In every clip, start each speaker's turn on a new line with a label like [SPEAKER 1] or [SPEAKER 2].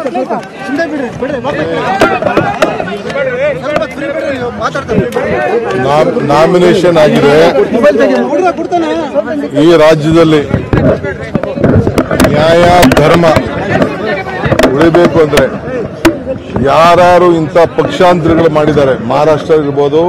[SPEAKER 1] nomination ಆಗಿದೆ ಈ ರಾಜ್ಯದಲ್ಲಿ ನ್ಯಾಯ ಧರ್ಮ ಉಳಿಬೇಕು ಅಂದ್ರೆ ಯಾರು ಇಂಥ ಪಕ್ಷಾಂತರಗಳು ಮಾಡಿದ್ದಾರೆ ಮಹಾರಾಷ್ಟ್ರ ಇರ್ಬೋದು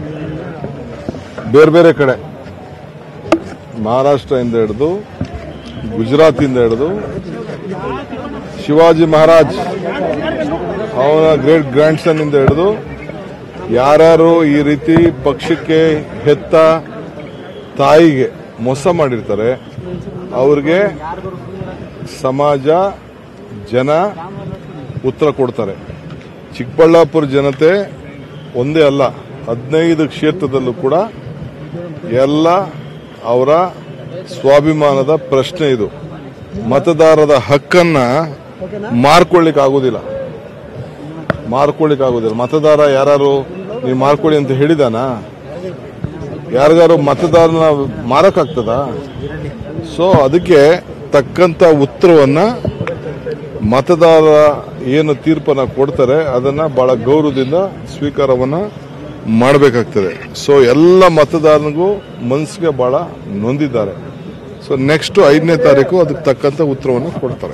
[SPEAKER 1] ಬೇರೆ ಬೇರೆ ಕಡೆ ಮಹಾರಾಷ್ಟ್ರದಿಂದ ಹಿಡಿದು ಗುಜರಾತಿಂದ ಹಿಡಿದು ಶಿವಾಜಿ ಮಹಾರಾಜ್ ಅವನ ಗ್ರೇಟ್ ಗ್ರ್ಯಾಂಡ್ ಸನ್ ಇಂದ ಹಿಡಿದು ಯಾರ್ಯಾರು ಈ ರೀತಿ ಪಕ್ಷಕ್ಕೆ ಹೆತ್ತ ತಾಯಿಗೆ ಮೋಸ ಮಾಡಿರ್ತಾರೆ ಅವ್ರಿಗೆ ಸಮಾಜ ಜನ ಉತ್ತರ ಕೊಡ್ತಾರೆ ಚಿಕ್ಕಬಳ್ಳಾಪುರ ಜನತೆ ಒಂದೇ ಅಲ್ಲ ಹದಿನೈದು ಕ್ಷೇತ್ರದಲ್ಲೂ ಕೂಡ ಎಲ್ಲ ಅವರ ಸ್ವಾಭಿಮಾನದ ಪ್ರಶ್ನೆ ಇದು ಮತದಾರರ ಹಕ್ಕನ್ನ ಮಾರ್ಕೊಳ್ಳಿಕ್ ಆಗುದಿಲ್ಲ ಮಾರ್ಕೊಳ್ಳಿಕ್ ಆಗುದಿಲ್ಲ ಮತದಾರ ಯಾರು ನೀವು ಮಾರ್ಕೊಳ್ಳಿ ಅಂತ ಹೇಳಿದಾನ ಯಾರಿಗಾರು ಮತದಾರನ ಮಾರಕ್ಕಾಗ್ತದ ಸೊ ಅದಕ್ಕೆ ತಕ್ಕಂತ ಉತ್ತರವನ್ನ ಮತದಾರ ಏನು ತೀರ್ಪನ್ನ ಕೊಡ್ತಾರೆ ಅದನ್ನ ಬಹಳ ಗೌರವದಿಂದ ಸ್ವೀಕಾರವನ್ನ ಮಾಡಬೇಕಾಗ್ತದೆ ಸೊ ಎಲ್ಲ ಮತದಾರನಿಗೂ ಮನಸ್ಸಿಗೆ ಬಹಳ ನೊಂದಿದ್ದಾರೆ ಸೊ ನೆಕ್ಸ್ಟ್ ಐದನೇ ತಾರೀಕು ಅದಕ್ಕೆ ತಕ್ಕಂತ ಉತ್ತರವನ್ನು ಕೊಡ್ತಾರೆ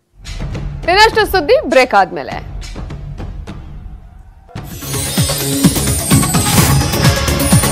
[SPEAKER 2] ಇನ್ನಷ್ಟು ಸುದ್ದಿ ಬ್ರೇಕ್ ಆದ್ಮೇಲೆ